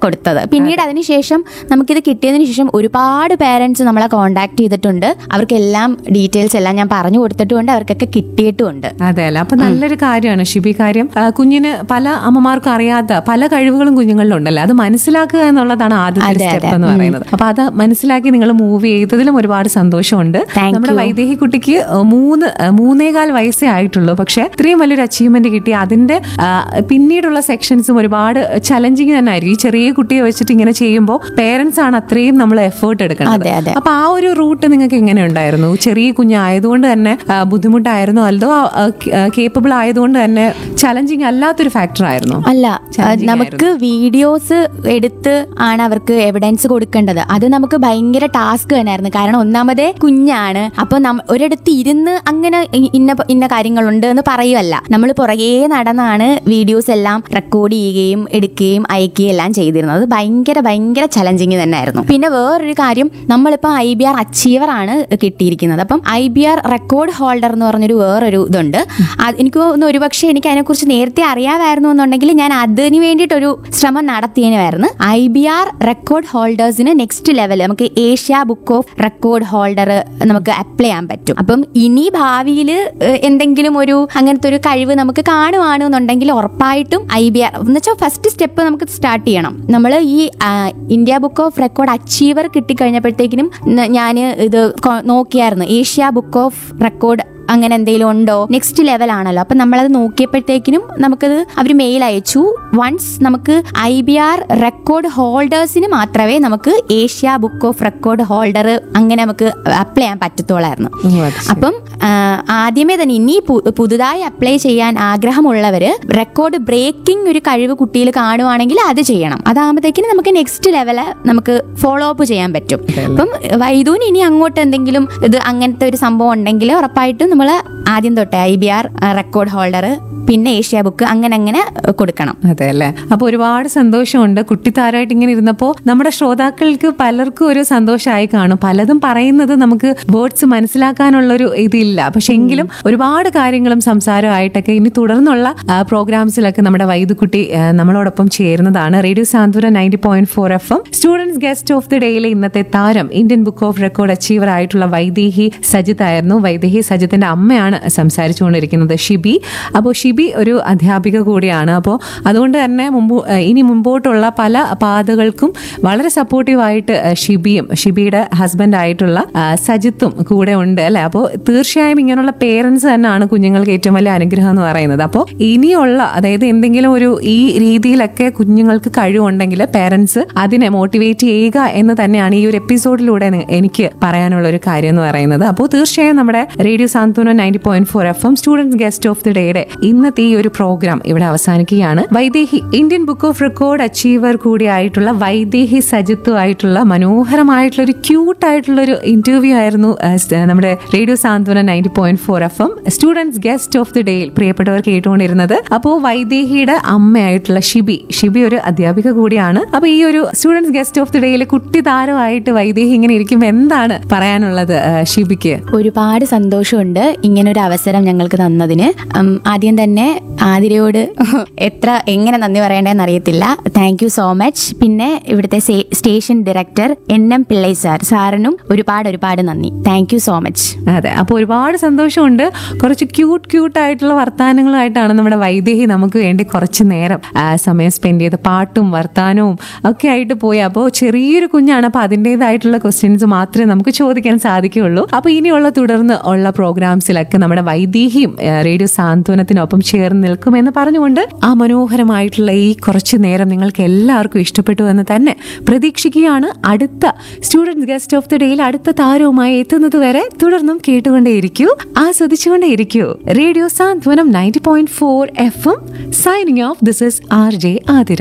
കൊടുത്തത് പിന്നീട് അതിനുശേഷം നമുക്കിത് കിട്ടിയതിന് ശേഷം ഒരുപാട് പേരൻസ് നമ്മളെ കോൺടാക്ട് ചെയ്തിട്ടുണ്ട് അവർക്കെല്ലാം ഡീറ്റെയിൽസ് എല്ലാം ഞാൻ പറഞ്ഞു കൊടുത്തിട്ടുമുണ്ട് അവർക്കൊക്കെ കിട്ടിയിട്ടുമുണ്ട് അതെ അല്ല അപ്പൊ നല്ലൊരു കാര്യമാണ് ഷിബി കാര്യം ആ, കുഞ്ഞിന് പല അമ്മമാർക്കും അറിയാത്ത പല കഴിവുകളും കുഞ്ഞുങ്ങളിലുണ്ടല്ലോ അത് മനസ്സിലാക്കുക എന്നുള്ളതാണ് ആദ്യത്തെ അതെ, സ്റ്റെപ്പ് അതെ. എന്ന് പറയുന്നത് അപ്പൊ അത് മനസ്സിലാക്കി നിങ്ങൾ മൂവ് ചെയ്തതിലും ഒരുപാട് സന്തോഷമുണ്ട് Thank നമ്മുടെ you. വൈദേഹി കുട്ടിക്ക് ആ, മൂന്ന് ആ, മൂന്നേകാൽ വയസ്സേ ആയിട്ടുള്ളൂ പക്ഷെ ഇത്രയും വലിയൊരു അച്ചീവ്മെന്റ് കിട്ടി അതിന്റെ ആ, പിന്നീടുള്ള സെക്ഷൻസും ഒരുപാട് ചലഞ്ചിങ് തന്നെ ആയിരിക്കും ഈ ചെറിയ കുട്ടിയെ വെച്ചിട്ട് ഇങ്ങനെ ചെയ്യുമ്പോൾ പേരൻസ് ആണ് അത്രയും നമ്മൾ എഫേർട്ട് എടുക്കുന്നത് അതെ, അതെ. അപ്പൊ ആ ഒരു റൂട്ട് നിങ്ങൾക്ക് എങ്ങനെ ഉണ്ടായിരുന്നു ചെറിയ കുഞ്ഞായതുകൊണ്ട് തന്നെ ആ, ബുദ്ധിമുട്ടായിരുന്നു അതോ കേപ്പബിൾ ആയതുകൊണ്ട് തന്നെ ചലഞ്ചിങ് അല്ലാത്തൊരു ഫാക്ടർ ആയിരുന്നു അല്ല Challenging നമുക്ക് വീഡിയോസ് എടുത്ത് ആണ് അവർക്ക് എവിഡൻസ് കൊടുക്കേണ്ടത് അത് നമുക്ക് ഭയങ്കര ടാസ്ക് തന്നെയായിരുന്നു കാരണം ഒന്നാമതേ കുഞ്ഞാണ് അപ്പൊ നം- ഒരിടത്ത് ഇരുന്ന് അങ്ങനെ ഇ- ഇന്ന പ- ഇന്ന കാര്യങ്ങളുണ്ട് എന്ന് പറയുമല്ല നമ്മൾ പുറകെ നടന്നാണ് വീഡിയോസ് എല്ലാം റെക്കോർഡ് ചെയ്യുകയും എടുക്കുകയും അയക്കുകയും എല്ലാം ചെയ്തിരുന്നത് അത് ഭയങ്കര ഭയങ്കര ചലഞ്ചിങ് തന്നെയായിരുന്നു പിന്നെ വേറൊരു കാര്യം നമ്മളിപ്പോൾ ഐ ബി ആർ അച്ചീവർ ആണ് കിട്ടിയിരിക്കുന്നത് അപ്പം I B R record holder എന്ന് പറഞ്ഞൊരു വേറൊരു ഇതുണ്ട് അത് എനിക്ക് തോന്നുന്നു ഒരുപക്ഷെ എനിക്ക് അതിനെക്കുറിച്ച് നേരത്തെ അറിയാമായിരുന്നു എന്നുണ്ടെങ്കിൽ ഞാൻ അതിന് വേണ്ടിയിട്ടൊരു ശ്രമം നടത്തിയതിനായിരുന്നു ഐ ബി ആർ റെക്കോർഡ് ഹോൾഡേഴ്സിന് നെക്സ്റ്റ് ലെവൽ നമുക്ക് Asia book of record holder നമുക്ക് അപ്ലൈ ചെയ്യാൻ പറ്റും അപ്പം ഇനി ഭാവിയിൽ എന്തെങ്കിലും ഒരു അങ്ങനത്തെ ഒരു കഴിവ് നമുക്ക് കാണുവാണെന്നുണ്ടെങ്കിൽ ഉറപ്പായിട്ടും ഐ ബി ആർ എന്ന് വെച്ചാൽ ഫസ്റ്റ് സ്റ്റെപ്പ് നമുക്ക് സ്റ്റാർട്ട് ചെയ്യണം നമ്മൾ ഈ ആ, India book of record achiever കിട്ടിക്കഴിഞ്ഞപ്പോഴത്തേക്കിനും ഞാൻ ഇത് കൊ- നോക്കിയായിരുന്നു ഏഷ്യ ബുക്ക് ഓഫ് റെക്കോർഡ് അങ്ങനെ എന്തെങ്കിലും ഉണ്ടോ നെക്സ്റ്റ് ലെവൽ ആണല്ലോ അപ്പൊ നമ്മളത് നോക്കിയപ്പോഴത്തേക്കിനും നമുക്കത് അവർ മെയിൽ അയച്ചു വൺസ് നമുക്ക് ഐ ബി ആർ റെക്കോർഡ് ഹോൾഡേഴ്സിന് മാത്രമേ നമുക്ക് Asia book of record holder അങ്ങനെ നമുക്ക് അപ്ലൈ ചെയ്യാൻ പറ്റത്തോളായിരുന്നു ഓ, അത് ശരി. അപ്പം ആ, ആദ്യമേ തന്നെ ഇനി പു- പുതുതായി അപ്ലൈ ചെയ്യാൻ ആഗ്രഹമുള്ളവര് റെക്കോർഡ് ബ്രേക്കിംഗ് ഒരു കഴിവ് കുട്ടിയിൽ കാണുവാണെങ്കിൽ അത് ചെയ്യണം അതാകുമ്പോഴത്തേക്കിന് നമുക്ക് നെക്സ്റ്റ് ലെവല് നമുക്ക് ഫോളോ അപ്പ് ചെയ്യാൻ പറ്റും അപ്പം വൈദൂന് ഇനി അങ്ങോട്ട് എന്തെങ്കിലും ഇത് അങ്ങനത്തെ ഒരു സംഭവം ഉണ്ടെങ്കിൽ ഉറപ്പായിട്ടും നമ്മൾ ആദ്യം തൊട്ടേ I B R record holder പിന്നെ ഏഷ്യ ബുക്ക് അങ്ങനെ അങ്ങനെ കൊടുക്കണം അതെ അല്ലേ അപ്പൊ ഒരുപാട് സന്തോഷമുണ്ട് കുട്ടിത്താരായിട്ട് ഇങ്ങനെ ഇരുന്നപ്പോ നമ്മുടെ ശ്രോതാക്കൾക്ക് പലർക്കും ഒരു സന്തോഷമായി കാണും പലതും പറയുന്നത് നമുക്ക് വേർഡ്സ് മനസ്സിലാക്കാനുള്ള ഒരു ഇതില്ല പക്ഷെ എങ്കിലും ഒരുപാട് കാര്യങ്ങളും സംസാരമായിട്ടൊക്കെ ഇനി തുടർന്നുള്ള ആ, പ്രോഗ്രാംസിലൊക്കെ നമ്മുടെ വൈദ്യുക്കുട്ടി ആ, നമ്മളോടൊപ്പം ചേരുന്നതാണ് radio Santhwana ninety point four F M students guest of the ഡേയിലെ ഇന്നത്തെ താരം Indian book of record achiever ആയിട്ടുള്ള വൈദേഹി സജിത്ത് ആയിരുന്നു വൈദേഹി സജിത്തിന്റെ അമ്മയാണ് സംസാരിച്ചുകൊണ്ടിരിക്കുന്നത് ഷിബി അപ്പോൾ ഷിബി ഒരു അധ്യാപിക കൂടിയാണ് അപ്പോൾ അതുകൊണ്ട് തന്നെ മുമ്പ് ഏഹ് ഇനി മുമ്പോട്ടുള്ള പല പാതകൾക്കും വളരെ സപ്പോർട്ടീവായിട്ട് ഏഹ് ഷിബിയും ഷിബിയുടെ ഹസ്ബൻഡ് ആയിട്ടുള്ള ആ, സജിത്തും കൂടെ ഉണ്ട് അല്ലെ അപ്പോൾ തീർച്ചയായും ഇങ്ങനെയുള്ള പേരൻസ് തന്നെയാണ് കുഞ്ഞുങ്ങൾക്ക് ഏറ്റവും വലിയ അനുഗ്രഹം എന്ന് പറയുന്നത് അപ്പോൾ ഇനിയുള്ള അതായത് എന്തെങ്കിലും ഒരു ഈ രീതിയിലൊക്കെ കുഞ്ഞുങ്ങൾക്ക് കഴിവുണ്ടെങ്കിൽ പേരൻസ് അതിനെ മോട്ടിവേറ്റ് ചെയ്യുക എന്ന് തന്നെയാണ് ഈ ഒരു എപ്പിസോഡിലൂടെ നി- എനിക്ക് പറയാനുള്ള ഒരു കാര്യം എന്ന് പറയുന്നത് അപ്പോൾ തീർച്ചയായും നമ്മുടെ radio Santhwana ninety point four F M students guest of the ഡേയുടെ ഇന്നത്തെ ഈ ഒരു പ്രോഗ്രാം ഇവിടെ അവസാനിക്കുകയാണ് Vaidehi Indian book of record achiever കൂടിയായിട്ടുള്ള വൈദേഹി സജിത്തുമായിട്ടുള്ള മനോഹരമായിട്ടുള്ള ഒരു ക്യൂട്ട് ആയിട്ടുള്ള ഒരു ഇന്റർവ്യൂ ആയിരുന്നു ആ, സ്- നമ്മുടെ radio Santhwana ninety point four F M students guest of the ഡേയിൽ പ്രിയപ്പെട്ടവർ കേട്ടുകൊണ്ടിരുന്നത് അപ്പോൾ വൈദേഹിയുടെ അമ്മയായിട്ടുള്ള ഷിബി ഷിബി ഒരു അധ്യാപിക കൂടിയാണ് അപ്പൊ ഈ ഒരു സ്റ്റുഡൻസ് ഗസ്റ്റ് ഓഫ് ദി ഡേയിൽ കുട്ടി താരമായിട്ട് വൈദേഹി ഇങ്ങനെ ഇരിക്കുമ്പോൾ എന്താണ് പറയാനുള്ളത് ആ, ഷിബിക്ക് ഒരുപാട് സന്തോഷമുണ്ട് ഇങ്ങനെ ഒരു അവസരം ഞങ്ങൾക്ക് തന്നതിന് ഉം, ആദ്യം തന്നെ ആതിരയോട് എത്ര എങ്ങനെ നന്ദി പറയേണ്ടതെന്ന് അറിയത്തില്ല താങ്ക് യു സോ മച്ച് പിന്നെ ഇവിടുത്തെ സേ- station director N M Pillai sir സാറിനും ഒരുപാട് ഒരുപാട് നന്ദി താങ്ക് യു സോ മച്ച് അതെ അപ്പോൾ ഒരുപാട് സന്തോഷമുണ്ട് കുറച്ച് ക്യൂട്ട് ക്യൂട്ട് ആയിട്ടുള്ള വർത്താനങ്ങളുമായിട്ടാണ് നമ്മുടെ വൈദേഹി നമുക്ക് വേണ്ടി കുറച്ച് നേരം ആ, സമയം സ്പെൻഡ് ചെയ്ത് പാട്ടും വർത്താനവും ഒക്കെ ആയിട്ട് പോയി അപ്പോൾ ചെറിയൊരു കുഞ്ഞാണ് അപ്പോൾ അതിൻ്റെതായിട്ടുള്ള ക്വസ്റ്റ്യൻസ് മാത്രമേ നമുക്ക് ചോദിക്കാൻ സാധിക്കുകയുള്ളൂ അപ്പോൾ ഇനിയുള്ള തുടർന്ന് ഉള്ള പ്രോഗ്രാംസിലൊക്കെ നമ്മുടെ വൈദേഹിയും ആ, റേഡിയോ സാന്ത്വനത്തിനൊപ്പം ചേർന്ന് നിൽക്കുമെന്ന് പറഞ്ഞുകൊണ്ട് ആ മനോഹരമായിട്ടുള്ള ഈ കുറച്ച് നേരം നിങ്ങൾക്ക് എല്ലാവർക്കും ഇഷ്ടപ്പെട്ടു എന്ന് തന്നെ പ്രതീക്ഷിക്കുകയാണ് അടുത്ത സ്റ്റുഡൻസ് ഗസ്റ്റ് ഓഫ് ദി ഡേയിൽ അടുത്ത താരവുമായി എത്തുന്നത് വരെ തുടർന്നും കേട്ടുകൊണ്ടേയിരിക്കൂ ആസ്വദിച്ചുകൊണ്ടേയിരിക്കൂ radio Santhwanam ninety point four F M signing off this is R J Athira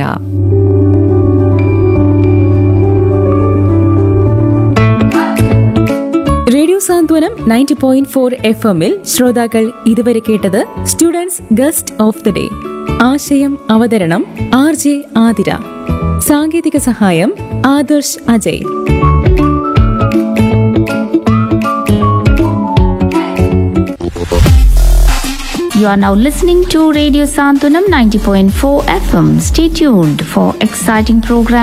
radio Santhwanam ninety point four F എമ്മിൽ ശ്രോതാക്കൾ ഇതുവരെ കേട്ടത് students guest of the day ആശയം അവതരണം ആർ ജെ ആതിര സാങ്കേതിക സഹായം Adarsh Ajay You are now listening to Radio Santunam 90.4 FM. Stay tuned for exciting programs.